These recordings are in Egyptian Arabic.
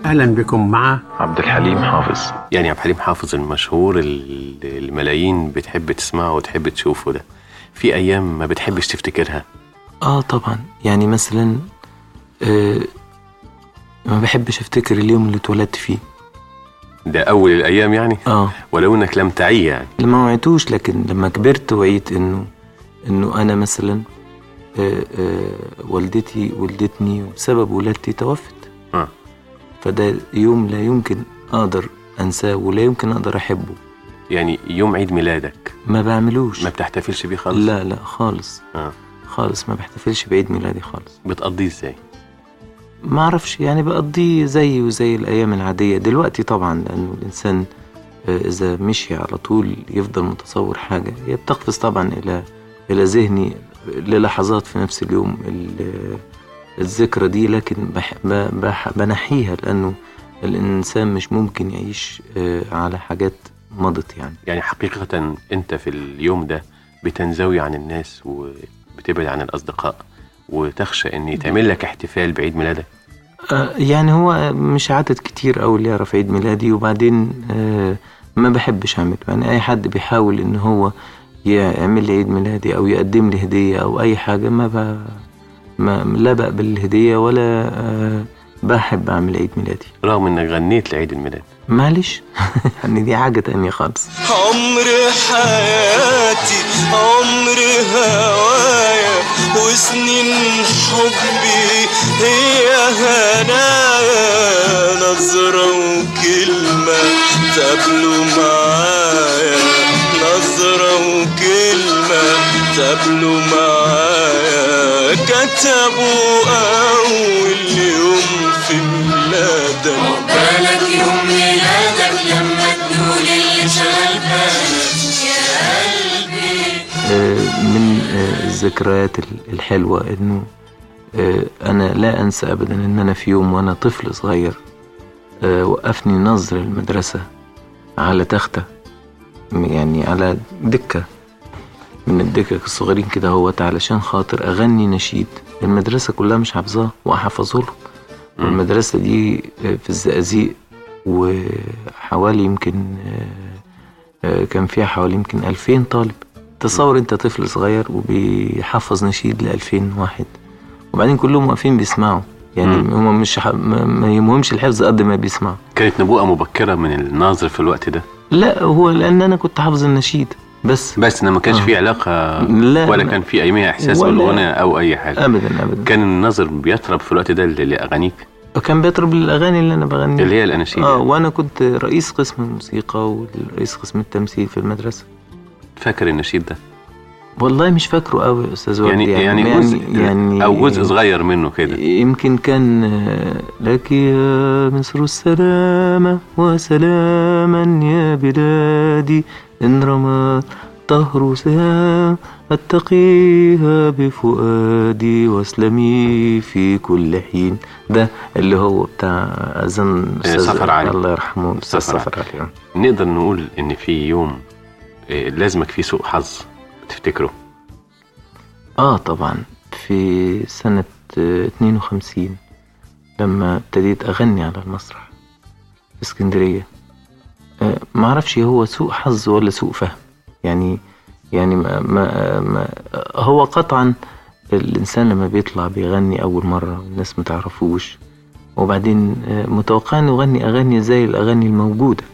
اهلا بكم مع عبد الحليم حافظ يعني عبد الحليم حافظ المشهور اللي الملايين بتحب تسمعه وتحب تشوفه ده في ايام ما بتحبش تفتكرها اه طبعا يعني مثلا آه ما بحبش افتكر اليوم اللي اتولدت فيه ده اول الايام يعني اه ولو انك لم تعي يعني ما وعيتوش لكن لما كبرت وعيت انه انه انا مثلا آه آه والدتي ولدتني وبسبب ولادتي توفت آه. فده يوم لا يمكن اقدر انساه ولا يمكن اقدر احبه يعني يوم عيد ميلادك ما بعملوش ما بتحتفلش بيه خالص لا لا خالص آه. خالص ما بحتفلش بعيد ميلادي خالص بتقضيه ازاي ما اعرفش يعني بقضيه زي وزي الايام العاديه دلوقتي طبعا لانه الانسان آه، اذا مشي على طول يفضل متصور حاجه هي بتقفز طبعا الى الى ذهني للحظات في نفس اليوم ال- الذكرى دي لكن بح ب- بح بنحيها لانه الانسان مش ممكن يعيش آه، على حاجات مضت يعني يعني حقيقة انت في اليوم ده بتنزوي عن الناس وبتبعد عن الاصدقاء وتخشى ان يتعمل لك احتفال بعيد ميلادك آه، يعني هو مش عدد كتير أوي اللي يعرف عيد ميلادي وبعدين آه، ما بحبش أعمل يعني أي حد بيحاول إن هو يعمل لي عيد ميلادي أو يقدم لي هدية أو أي حاجة ما, ب... ما لا بقبل الهدية ولا آه، بحب أعمل عيد ميلادي رغم انك غنيت لعيد الميلاد معلش يعني دي حاجة تانية خالص عمر حياتي عمر هوايا وسنين حبي هي هنايا نظرة وكلمة تقابلوا معايا نظرة وكلمة تقابلوا معايا كتبوا أول يوم في ميلادك بالك يوم ميلادك لما تقول اللي شغل بالك يا قلبي آه، من آه، الذكريات ال- الحلوة إنه آه، أنا لا أنسى أبدا إن أنا في يوم وأنا طفل صغير آه، وقفني نظر المدرسة على تختة م- يعني على دكة من الدكك الصغيرين كده هوت علشان خاطر أغني نشيد المدرسة كلها مش حافظاه وأحفظه له والمدرسة دي آه، في الزقازيق وحوالي يمكن آه، آه، كان فيها حوالي يمكن 2000 طالب تصور انت طفل صغير وبيحفظ نشيد ل 2000 واحد وبعدين كلهم واقفين بيسمعوا يعني مم. هم مش ح... ما ما يهمهمش الحفظ قد ما بيسمعوا كانت نبوءة مبكرة من الناظر في الوقت ده لا هو لان انا كنت حافظ النشيد بس بس إن ما كانش آه. في علاقة لا ولا لا. كان في أيامها إحساس ولا- بالغنى أو أي حاجة ابدا ابدا كان الناظر بيطرب في الوقت ده ل- لأغانيك وكان بيطرب الاغاني اللي انا بغنيها اللي هي الأناشيد اه يعني. وانا كنت رئيس قسم الموسيقى ورئيس قسم التمثيل في المدرسه فاكر النشيد ده والله مش فاكره قوي يا استاذ يعني وجدي يعني جزء يعني أو جزء صغير منه كده يمكن كان آه، لك يا مصر السلامة وسلاما يا بلادي إن رمى طهر سهام أتقيها بفؤادي واسلمي في كل حين ده اللي هو بتاع أظن أستاذ صفر علي. الله يرحمه أستاذ صفر صفر علي نقدر نقول إن في يوم آه، لازمك فيه سوء حظ تفتكره آه طبعا في سنة آه، 52 لما ابتديت أغني على المسرح في اسكندرية آه، معرفش هو سوء حظ ولا سوء فهم يعني يعني ما ما ما هو قطعا الإنسان لما بيطلع بيغني أول مرة والناس متعرفوش وبعدين آه، متوقع إنه يغني أغاني زي الأغاني الموجودة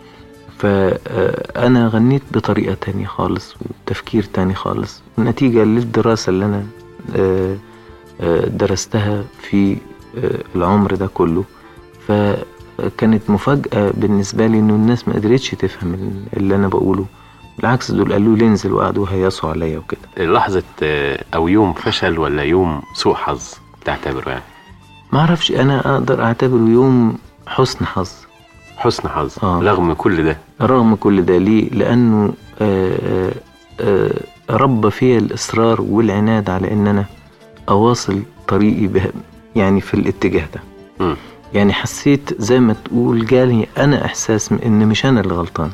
فأنا غنيت بطريقة تانية خالص وتفكير تاني خالص نتيجة للدراسة اللي أنا آه، آه، درستها في آه، العمر ده كله فكانت مفاجأة بالنسبة لي إنه الناس ما قدرتش تفهم اللي أنا بقوله بالعكس دول قالوا لي انزل وقعدوا هيصوا عليا وكده لحظة آه، أو يوم فشل ولا يوم سوء حظ تعتبره يعني ما اعرفش انا اقدر اعتبره يوم حسن حظ حسن حظ آه. رغم كل ده رغم كل ده ليه لانه آه، آه، ربى فيا الاصرار والعناد على ان انا اواصل طريقي به يعني في الاتجاه ده مم. يعني حسيت زي ما تقول جالي انا احساس ان مش انا اللي غلطان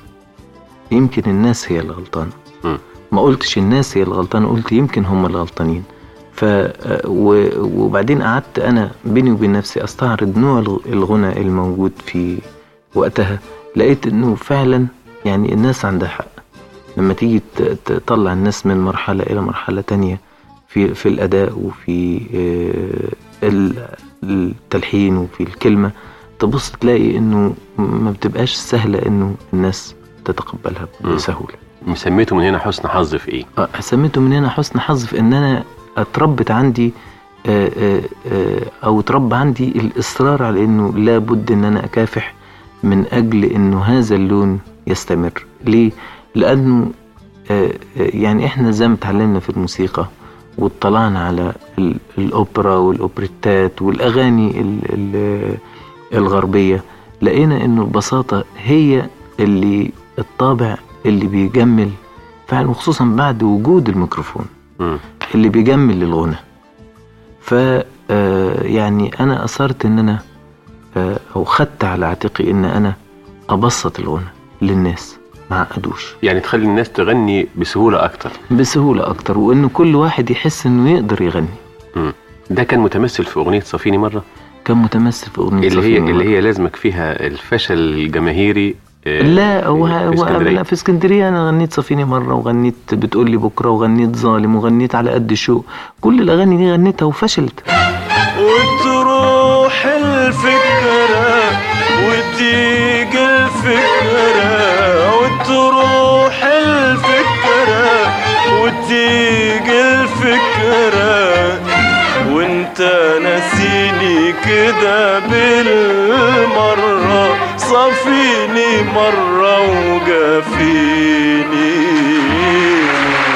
يمكن الناس هي اللي غلطانه مم. ما قلتش الناس هي اللي غلطانه قلت يمكن هم اللي غلطانين ف و- وبعدين قعدت انا بيني وبين نفسي استعرض نوع الغ- الغنى الموجود في وقتها لقيت انه فعلا يعني الناس عندها حق لما تيجي ت- تطلع الناس من مرحلة إلى مرحلة تانية في في الأداء وفي آه، ال- التلحين وفي الكلمة تبص تلاقي إنه ما بتبقاش سهلة إنه الناس تتقبلها مم. بسهولة مسميته من هنا حسن حظ في ايه؟ آه، سميته من هنا حسن حظ في إن أنا اتربت عندي آه، آه، آه، أو اتربى عندي الإصرار على إنه لابد إن أنا أكافح من أجل إنه هذا اللون يستمر ليه؟ لأنه آه، آه، يعني إحنا زي ما اتعلمنا في الموسيقى واطلعنا على ال- الأوبرا والأوبريتات والأغاني ال- ال- الغربية لقينا إنه البساطة هي اللي الطابع اللي بيجمل فعلا وخصوصا بعد وجود الميكروفون مم. اللي بيجمل الغنى ف آه، يعني انا اصرت ان انا آه، او خدت على عاتقي ان انا ابسط الغنى للناس ما عقدوش يعني تخلي الناس تغني بسهوله اكتر بسهولة اكتر وان كل واحد يحس انه يقدر يغني مم. ده كان متمثل في اغنيه صفيني مره كان متمثل في اغنية اللي هي صفيني اللي مرة. هي لازمك فيها الفشل الجماهيري آه، لا هو في هو اسكندرية. لا في اسكندريه انا غنيت صفيني مره وغنيت بتقول لي بكره وغنيت ظالم وغنيت على قد شوق كل الاغاني دي غنيتها وفشلت وتروح الفكرة وتيجي الفكرة وتروح الفكرة وتيجي الفكرة وانت ناسيني كده بالمرة صفيني مرة وجافيني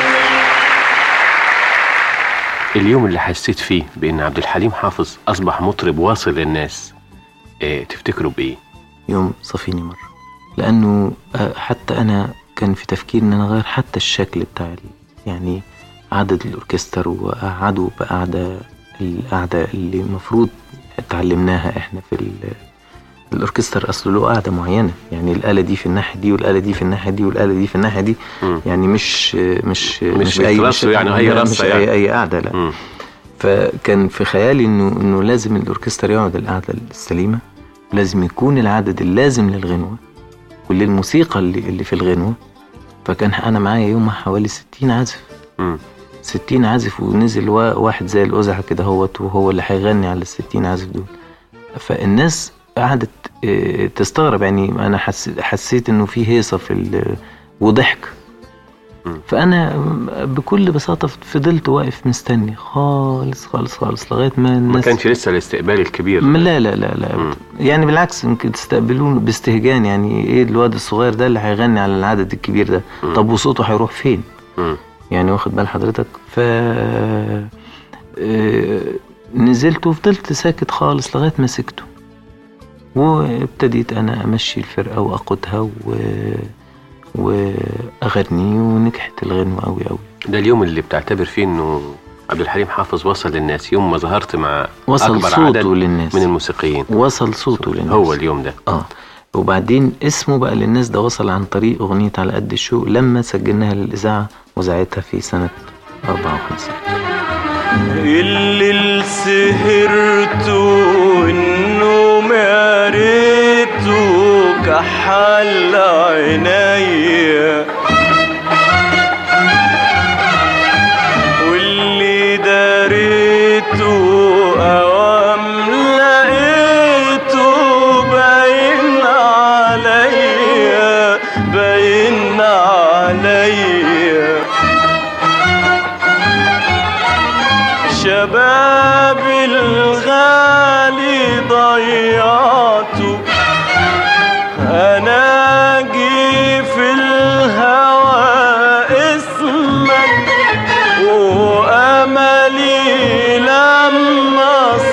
اليوم اللي حسيت فيه بان عبد الحليم حافظ اصبح مطرب واصل للناس آه، تفتكروا بايه؟ يوم صفيني مرة لأنه آه، حتى أنا كان في تفكير إن أنا أغير حتى الشكل بتاع ال- يعني عدد الأوركستر وقعدوا بقعدة القعدة اللي المفروض اتعلمناها إحنا في ال- الأوركستر أصله له قعدة معينة يعني الآلة دي في الناحية دي والآلة دي في الناحية دي والآلة دي في الناحية دي مم. يعني مش مش مش أي بيترصوا مش- يعني أي لا، رصة مش يعني. أي أي قعدة لا مم. فكان في خيالي انه انه لازم الاوركسترا يقعد القعده السليمه لازم يكون العدد اللازم للغنوه وللموسيقى اللي, اللي في الغنوه فكان انا معايا يومها حوالي 60 عازف مم. 60 عازف ونزل وا- واحد زي الأزعة كده هوت وهو اللي هيغني على ال 60 عازف دول فالناس قعدت آه، تستغرب يعني انا حسيت حسيت انه في هيصه في ال- وضحك مم. فانا بكل بساطه فضلت واقف مستني خالص خالص خالص لغايه ما ما الناس كانش لسه الاستقبال الكبير م- لا لا لا لا مم. يعني بالعكس يمكن تستقبلون باستهجان يعني ايه الواد الصغير ده اللي هيغني على العدد الكبير ده مم. طب وصوته هيروح فين مم. يعني واخد بال حضرتك ف آه، نزلت وفضلت ساكت خالص لغايه ما سكتوا وابتديت انا امشي الفرقه واقودها و... واغني ونجحت الغنوه قوي قوي ده اليوم اللي بتعتبر فيه انه عبد الحليم حافظ وصل للناس يوم ما ظهرت مع وصل اكبر صوته عدد للناس من الموسيقيين وصل صوته للناس هو اليوم ده اه وبعدين اسمه بقى للناس ده وصل عن طريق أغنية على قد الشوق لما سجلناها للإذاعة وزعتها في سنة 54 اللي سهرته النوم يا ريته كحل عينيا واللي داريته اوام لقيته باين عليا باين عليا شباب الغالي ضيعته انا جي في الهوى اسمك واملي لما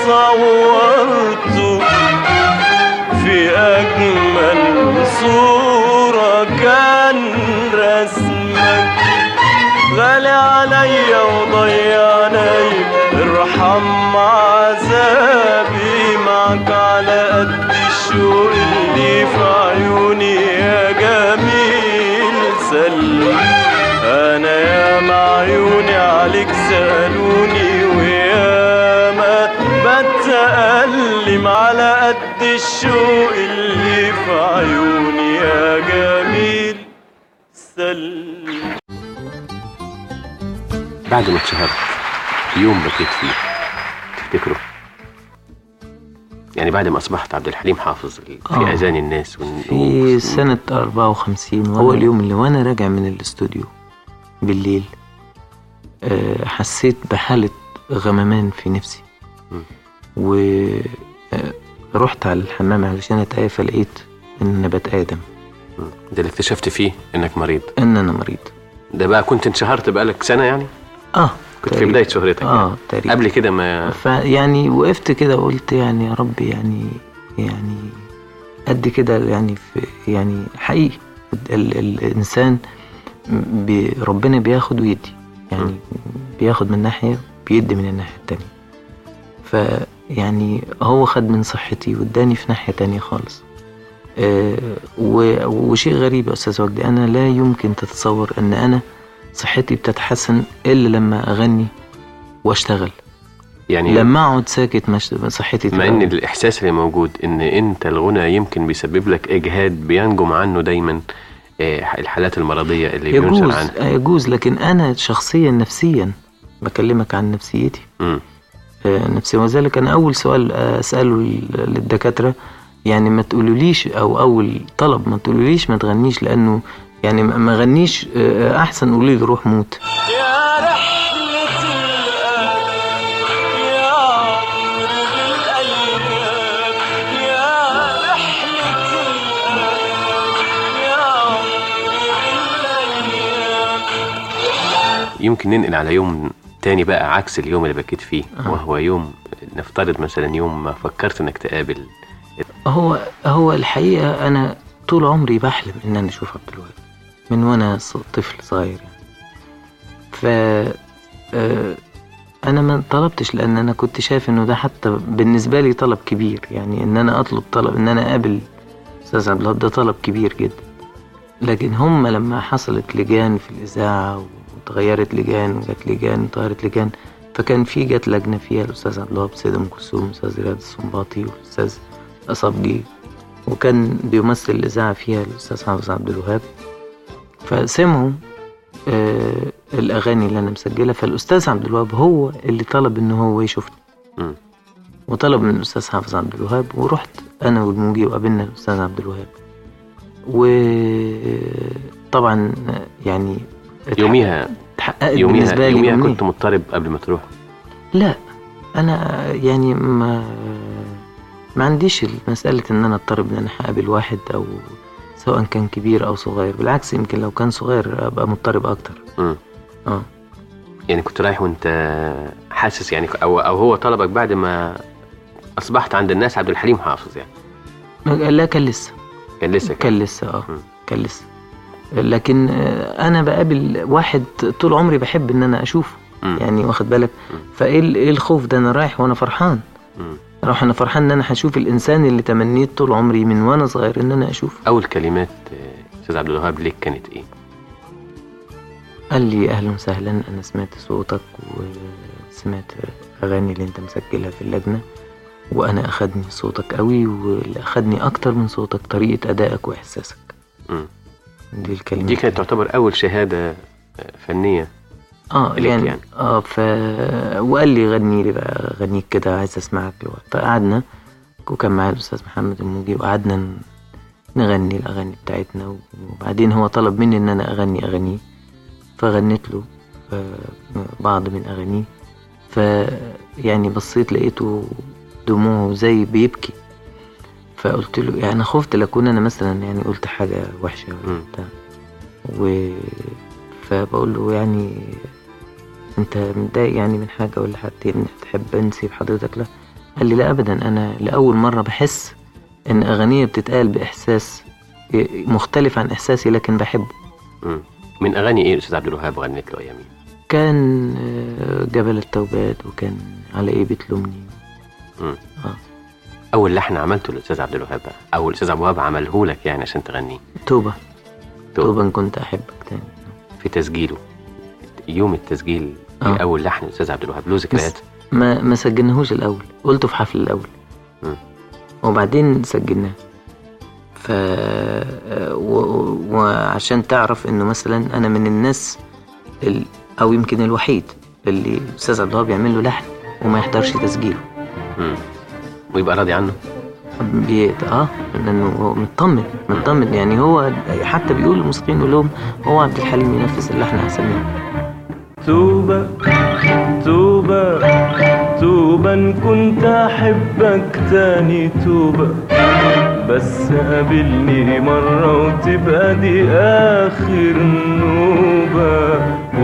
صورته في اجمل صوره كان رسمك غالي عليا وضيعني ارحم عذابي معك على قد الشوق اللي في عيوني يا جميل سلم انا يا معيوني عليك سالوني سلم على قد الشوق اللي في عيوني يا جميل سلم بعد ما اتشهرت يوم بكيت فيه تفتكره يعني بعد ما اصبحت عبد الحليم حافظ في آه. اذان الناس والن- في سنة 54 هو اليوم اللي وأنا راجع من الاستوديو بالليل آه، حسيت بحالة غممان في نفسي مم. ورحت على الحمام علشان أتعافى فلقيت إن أنا بتآدم مم. ده اللي اكتشفت فيه انك مريض إن أنا مريض ده بقى كنت انشهرت بقالك سنه يعني آه كنت في تقريباً. بدايه شهرتك يعني. آه تقريبا قبل كده ما فيعني وقفت كده وقلت يعني يا رب يعني يعني قد كده يعني في يعني حقيقي ال ال الانسان بي ربنا بياخد ويدي يعني بياخد من ناحيه بيدي من الناحيه التانية فيعني هو خد من صحتي واداني في ناحيه تانية خالص آه و- وشيء غريب يا استاذ وجدي انا لا يمكن تتصور ان انا صحتي بتتحسن الا لما اغني واشتغل يعني لما اقعد ساكت مش صحتي مع تبقى- ان الاحساس اللي موجود ان انت الغنى يمكن بيسبب لك اجهاد بينجم عنه دايما آه، الحالات المرضيه اللي بينشر يجوز عنها يجوز لكن انا شخصيا نفسيا بكلمك عن نفسيتي مم. آه، نفسي وذلك انا اول سؤال آه، اساله لل- للدكاتره يعني ما تقولوليش او اول طلب ما تقولوليش ما تغنيش لانه يعني ما ما غنيش آه، احسن قولي لي روح موت يا رحلة القلب يا عمر الأيام يا رحلة القلب يا عمر الأيام يمكن ننقل على يوم تاني بقى عكس اليوم اللي بكيت فيه آه. وهو يوم نفترض مثلا يوم ما فكرت انك تقابل هو هو الحقيقه انا طول عمري بحلم ان انا اشوف عبد الوهاب من وانا ص- طفل صغير يعني ف آه، انا ما طلبتش لان انا كنت شايف انه ده حتى بالنسبه لي طلب كبير يعني ان انا اطلب طلب ان انا اقابل استاذ عبد الوهاب ده طلب كبير جدا لكن هم لما حصلت لجان في الاذاعه وتغيرت لجان وجت لجان وتغيرت لجان فكان في جت لجنه فيها الاستاذ عبد الوهاب سيد ام كلثوم الاستاذ رياض السنباطي والاستاذ اصابجي وكان بيمثل الاذاعه فيها الاستاذ حافظ عبد الوهاب فسمعوا آه الاغاني اللي انا مسجلها فالاستاذ عبد الوهاب هو اللي طلب ان هو يشوفني مم. وطلب من الاستاذ حافظ عبد الوهاب ورحت انا والموجي وقابلنا الاستاذ عبد الوهاب وطبعا يعني اتحقق- يوميها اتحققت يوميها بالنسبه لي يوميها أمنية. كنت مضطرب قبل ما تروح لا انا يعني ما ما عنديش مسألة ان انا اضطرب ان انا هقابل واحد او سواء كان كبير او صغير بالعكس يمكن لو كان صغير ابقى مضطرب اكتر مم. اه يعني كنت رايح وانت حاسس يعني او او هو طلبك بعد ما اصبحت عند الناس عبد الحليم حافظ يعني لا كان لسه كان لسه كان كان لسه اه مم. كان لسه لكن آه، انا بقابل واحد طول عمري بحب ان انا اشوفه مم. يعني واخد بالك مم. فايه ال- ايه الخوف ده انا رايح وانا فرحان مم. رايح انا فرحان ان انا هشوف الانسان اللي تمنيت طول عمري من وانا صغير ان انا اشوفه اول كلمات آه، استاذ عبد الوهاب ليك كانت ايه؟ قال لي اهلا وسهلا انا سمعت صوتك وسمعت اغاني اللي انت مسجلها في اللجنه وانا اخدني صوتك قوي واللي اخدني اكتر من صوتك طريقه ادائك واحساسك مم. دي الكلمه دي كانت تعتبر اول شهاده آه، فنيه اه إليك يعني, يعني. اه ف وقال لي غني لي بقى غنيك كده عايز اسمعك لوقت فقعدنا وكان معايا الاستاذ محمد الموجي وقعدنا ن- نغني الاغاني بتاعتنا وبعدين هو طلب مني ان انا اغني اغانيه فغنيت له آه، بعض من اغانيه ف يعني بصيت لقيته دموعه زي بيبكي فقلت له يعني خفت لكون انا مثلا يعني قلت حاجه وحشه ولا مم. بتاع و فبقول له يعني انت متضايق يعني من حاجه ولا حاجتين تحب نسيب حضرتك لا قال لي لا ابدا انا لاول مره بحس ان اغنيه بتتقال باحساس مختلف عن احساسي لكن بحبه مم. من اغاني ايه استاذ عبد الوهاب غنيت له ايامين؟ كان آه، جبل التوبات وكان على ايه بتلومني مم. اه اول لحن عملته للاستاذ عبد الوهاب بقى او الاستاذ عبد الوهاب عمله لك يعني عشان تغنيه توبه توبة. توبه إن كنت احبك تاني في تسجيله يوم التسجيل آه. لاول لحن الاستاذ عبد الوهاب له ذكريات ما ما سجلناهوش الاول قلته في حفل الاول مم. وبعدين سجلناه ف و... و- وعشان تعرف انه مثلا انا من الناس ال... او يمكن الوحيد اللي الاستاذ عبد الوهاب يعمل له لحن وما يحضرش تسجيله مم. ويبقى راضي عنه بي... اه لانه هو مطمن مطمن يعني هو حتى بيقول للموسيقيين يقول لهم هو عبد الحليم ينفذ اللحن احسن منه توبة توبة توبة إن كنت أحبك تاني توبة بس قابلني مرة وتبقى دي آخر نوبة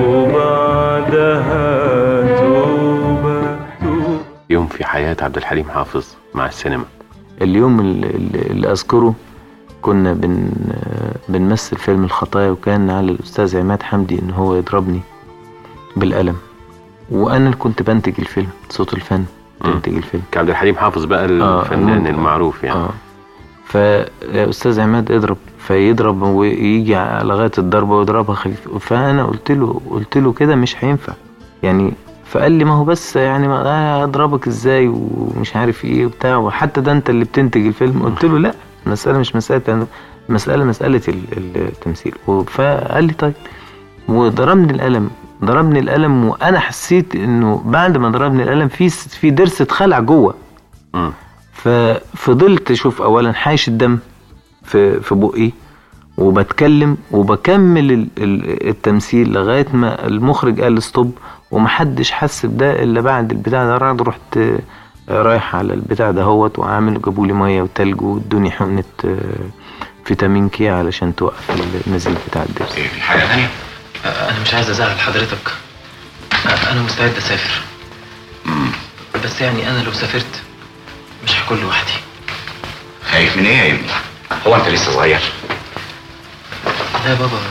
وبعدها توبة توبة يوم في حياة عبد الحليم حافظ مع السينما اليوم اللي, اللي اذكره كنا بن بنمثل فيلم الخطايا وكان على الاستاذ عماد حمدي ان هو يضربني بالقلم وانا اللي كنت بنتج الفيلم صوت الفن مم. بنتج الفيلم كعبد الحليم حافظ بقى آه، الفنان المنتج. المعروف يعني اه فيا استاذ عماد اضرب فيضرب ويجي على لغايه الضربه ويضربها خفيف فانا قلت له قلت له كده مش هينفع يعني فقال لي ما هو بس يعني ما آه اضربك ازاي ومش عارف ايه وبتاع وحتى ده انت اللي بتنتج الفيلم قلت له لا المساله مش مساله مساله مساله ال- التمثيل فقال لي طيب وضربني القلم ضربني القلم وانا حسيت انه بعد ما ضربني القلم في في ضرس اتخلع جوه مم. ففضلت اشوف اولا حايش الدم في في بقي وبتكلم وبكمل ال- ال- التمثيل لغايه ما المخرج قال ستوب ومحدش حس بده الا بعد البتاع ده رحت رحت آه، رايح على البتاع ده هوت وعامل جابوا لي ميه وتلج وادوني حقنه آه، فيتامين كي علشان توقف النزيف بتاع الضرس ايه في حاجة تانية؟ أنا مش عايز أزعل حضرتك أنا مستعد أسافر بس يعني أنا لو سافرت مش هكون لوحدي خايف من ايه يا ابني؟ هو انت لسه صغير؟ لا يا بابا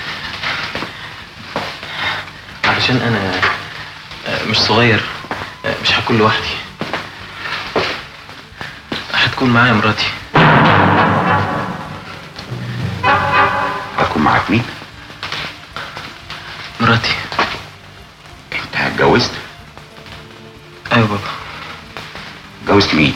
علشان أنا مش صغير مش هكون لوحدي هتكون معايا مراتي هتكون معاك مين؟ مراتي انت اتجوزت؟ أيوة بابا اتجوزت مين؟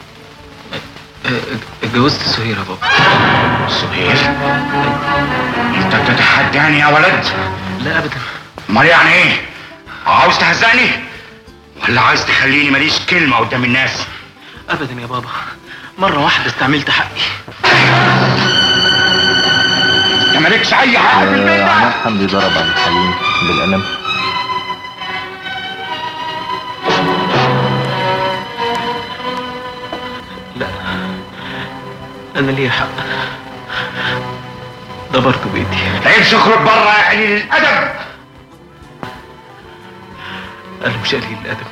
اتجوزت سهير يا بابا سهير؟ انت بتتحداني يا ولد؟ لا أبدا امال يعني ايه؟ عاوز تهزقني؟ ولا عايز تخليني ماليش كلمة قدام الناس؟ أبدا يا بابا مرة واحدة استعملت حقي انت مالكش أي حق في البيت ده؟ عماد حمدي ضرب عبد الحليم بالقلم لا أنا ليا حق ده برضه بإيدي عيب اخرج بره يا قليل الأدب أنا مش قليل الأدب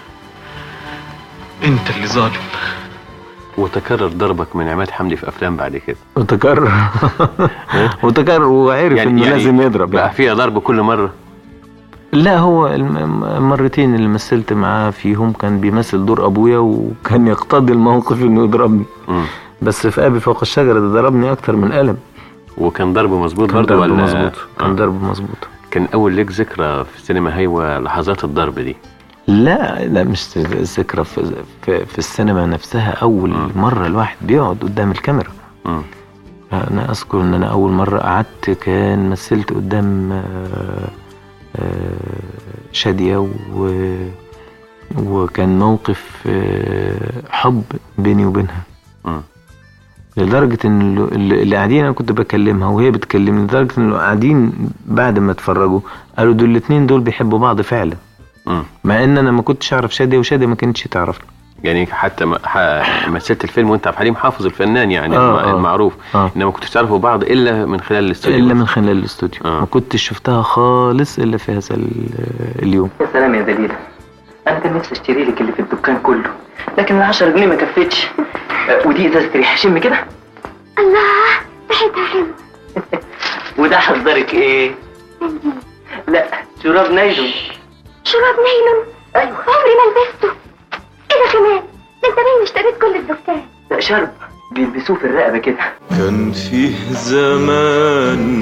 أنت اللي ظالم وتكرر ضربك من عماد حمدي في افلام بعد كده وتكرر وتكرر وعرف انه لازم يضرب بقى يعني. فيها ضرب كل مره لا هو الم- المرتين اللي مثلت معاه فيهم كان بيمثل دور ابويا وكان يقتضي الموقف انه يضربني مم. بس في ابي فوق الشجره ده ضربني اكتر من قلم وكان ضربه مظبوط كان برضه ضربه ولا مظبوط كان آه. ضربه مظبوط كان اول ليك ذكرى في السينما هيوة لحظات الضرب دي لا لا مش ذكرى في, في, في السينما نفسها اول مم. مره الواحد بيقعد قدام الكاميرا مم. انا اذكر ان انا اول مره قعدت كان مثلت قدام آه، آه، شاديه و وكان موقف آه، حب بيني وبينها مم. لدرجة ان اللي- اللي اللي قاعدين انا كنت بكلمها وهي بتكلمني لدرجة ان اللي قاعدين بعد ما اتفرجوا قالوا دول الاتنين دول بيحبوا بعض فعلا مم. مع ان انا ما كنتش اعرف شادية وشادية ما كانتش تعرفني يعني حتى ما- ح- مثلت الفيلم وانت عبد الحليم حافظ الفنان يعني آه، الم- آه. المعروف آه. انما ما كنتش تعرفوا بعض الا من خلال الاستوديو الا بس. من خلال الاستوديو آه. ما كنتش شفتها خالص الا في هذا ال- اليوم يا سلام يا دليلة أنا كان نفسي أشتري لك اللي في الدكان كله لكن العشرة جنيه ما كفتش أه، ودي إزازة ريحة شم كده الله ريحتها حلوة وده حذرك إيه؟ لا شراب نايلون شراب نايلون أيوة عمري ما لبسته ايه ده كمان ده انت باين اشتريت كل الدكان لا شرب بيلبسوه في الرقبة كده كان فيه زمان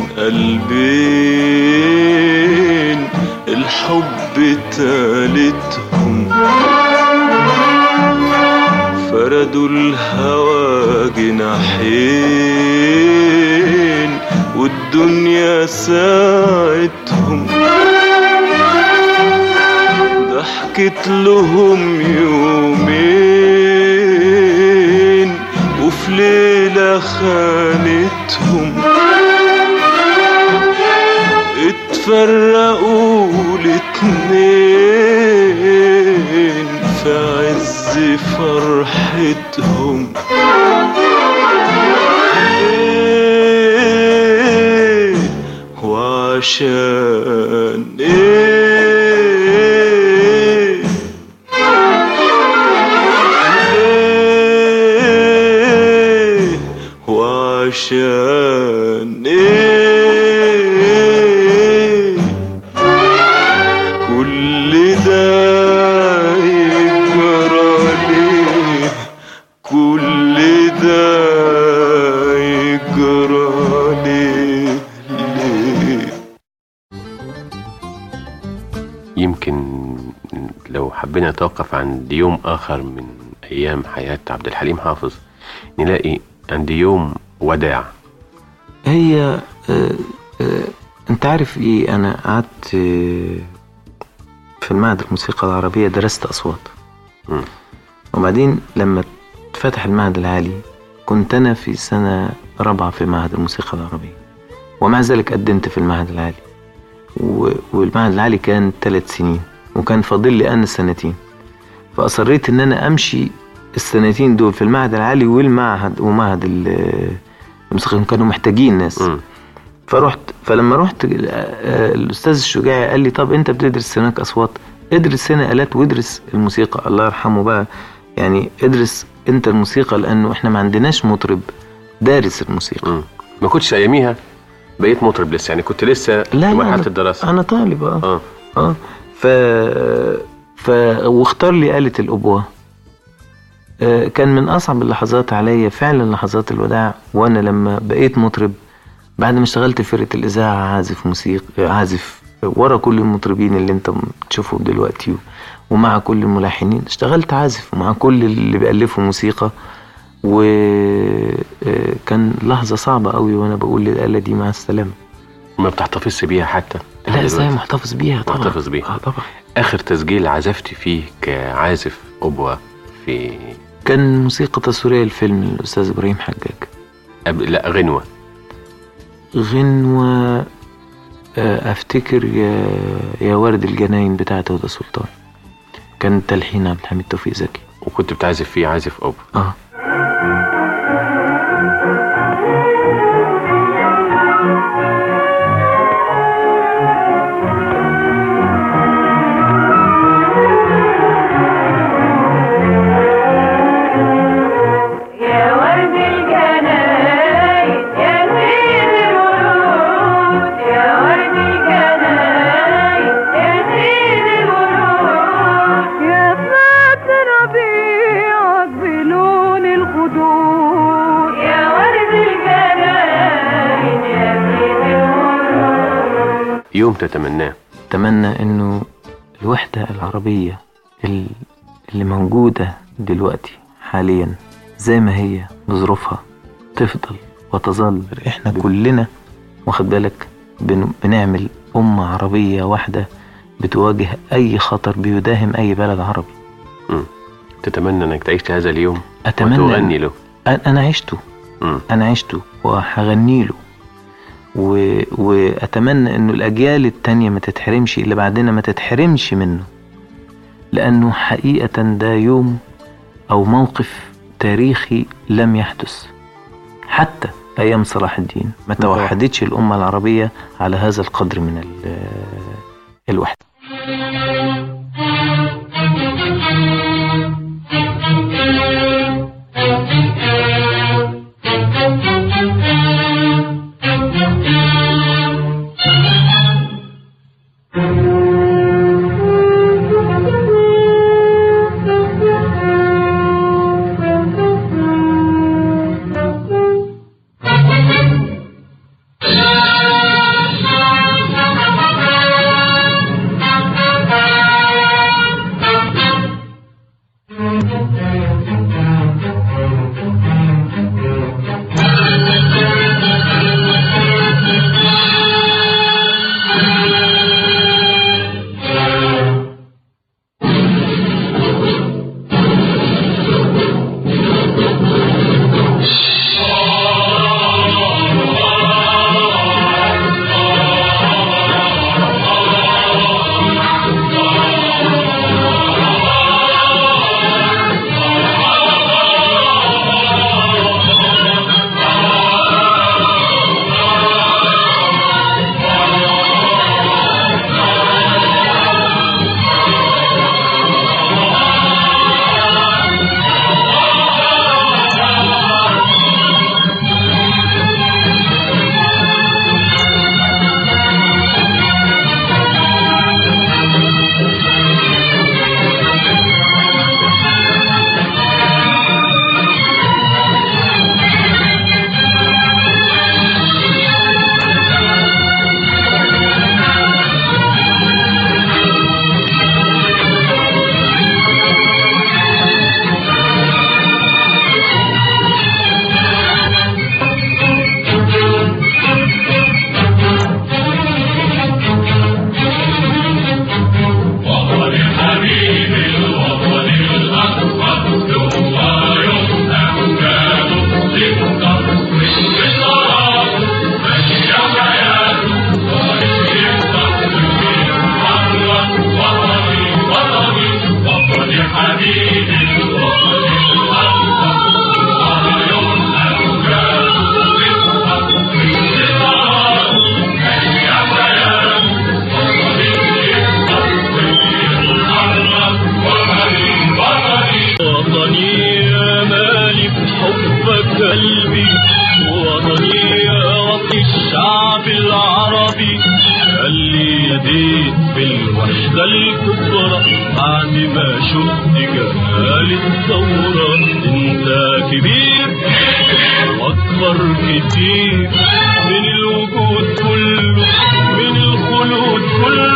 قلبين الحب تالتهم فردوا الهوى جناحين والدنيا ساعتهم ضحكت لهم يومين وفي ليلة خانتهم اتفرقوا الاتنين في عز فرحتهم ايه وعشان ايه ايه وعشان ايه كل ده يجرى ليه كل ده يجرى ليه ليه يمكن لو حبينا نتوقف عند يوم آخر من أيام حياة عبد الحليم حافظ نلاقي عند يوم وداع هي آه، آه، انت عارف ايه انا قعدت آه، في المعهد الموسيقى العربية درست اصوات مم. وبعدين لما اتفتح المعهد العالي كنت انا في سنة رابعة في معهد الموسيقى العربية ومع ذلك قدمت في المعهد العالي و- والمعهد العالي كان ثلاث سنين وكان فاضل لي انا سنتين فاصريت ان انا امشي السنتين دول في المعهد العالي والمعهد ومعهد ال- الموسيقى كانوا محتاجين ناس مم. فرحت فلما رحت آه، آه، الاستاذ الشجاعي قال لي طب انت بتدرس هناك اصوات ادرس هنا الات وادرس الموسيقى الله يرحمه بقى يعني ادرس انت الموسيقى لانه احنا ما عندناش مطرب دارس الموسيقى مم. ما كنتش أياميها بقيت مطرب لسه يعني كنت لسه في مرحلة أنا- الدراسة انا طالب اه اه اه ف ف واختار لي آلة الأبوة آه، كان من أصعب اللحظات عليا فعلا لحظات الوداع وأنا لما بقيت مطرب بعد ما اشتغلت في فرقة الإذاعة عازف موسيقى عازف ورا كل المطربين اللي أنت بتشوفهم دلوقتي ومع كل الملحنين اشتغلت عازف ومع كل اللي بيألفوا موسيقى وكان لحظة صعبة قوي وأنا بقول للآلة دي مع السلامة ما بتحتفظش بيها حتى لا ازاي دلوقتي. محتفظ بيها طبعا محتفظ بيها. اه طبعا آخر تسجيل عزفت فيه كعازف أبوة في كان موسيقى تصويرية الفيلم الأستاذ إبراهيم حجاج قبل لا غنوة غنوة آه، أفتكر يا, يا ورد الجناين بتاعت هدى سلطان كان تلحين عبد الحميد توفيق زكي وكنت بتعزف فيه عازف أبوة اه يا ورد الجناين يا سيد الورود يا ورد الجناين يا سيد الورود يا فات ربيعك بلون الخدود يا ورد الجناين يا سيد الورود يوم تتمناه أتمنى إنه الوحدة العربية ال- اللي موجودة دلوقتي حاليا زي ما هي بظروفها تفضل وتظل احنا كلنا واخد بالك بن- بنعمل أمة عربية واحدة بتواجه أي خطر بيداهم أي بلد عربي تتمنى انك تعيش هذا اليوم أتمنى وتغني له أنا أنا عشته مم. أنا عشته وهغني له و... وأتمنى إنه الأجيال التانية ما تتحرمش اللي بعدنا ما تتحرمش منه لأنه حقيقة ده يوم أو موقف تاريخي لم يحدث حتى أيام صلاح الدين ما توحدتش الأمة العربية على هذا القدر من ال- الوحدة Thank you. الكبرى بعد ما شفت جمال الثورة انت كبير واكبر كتير من الوجود كله من الخلود كله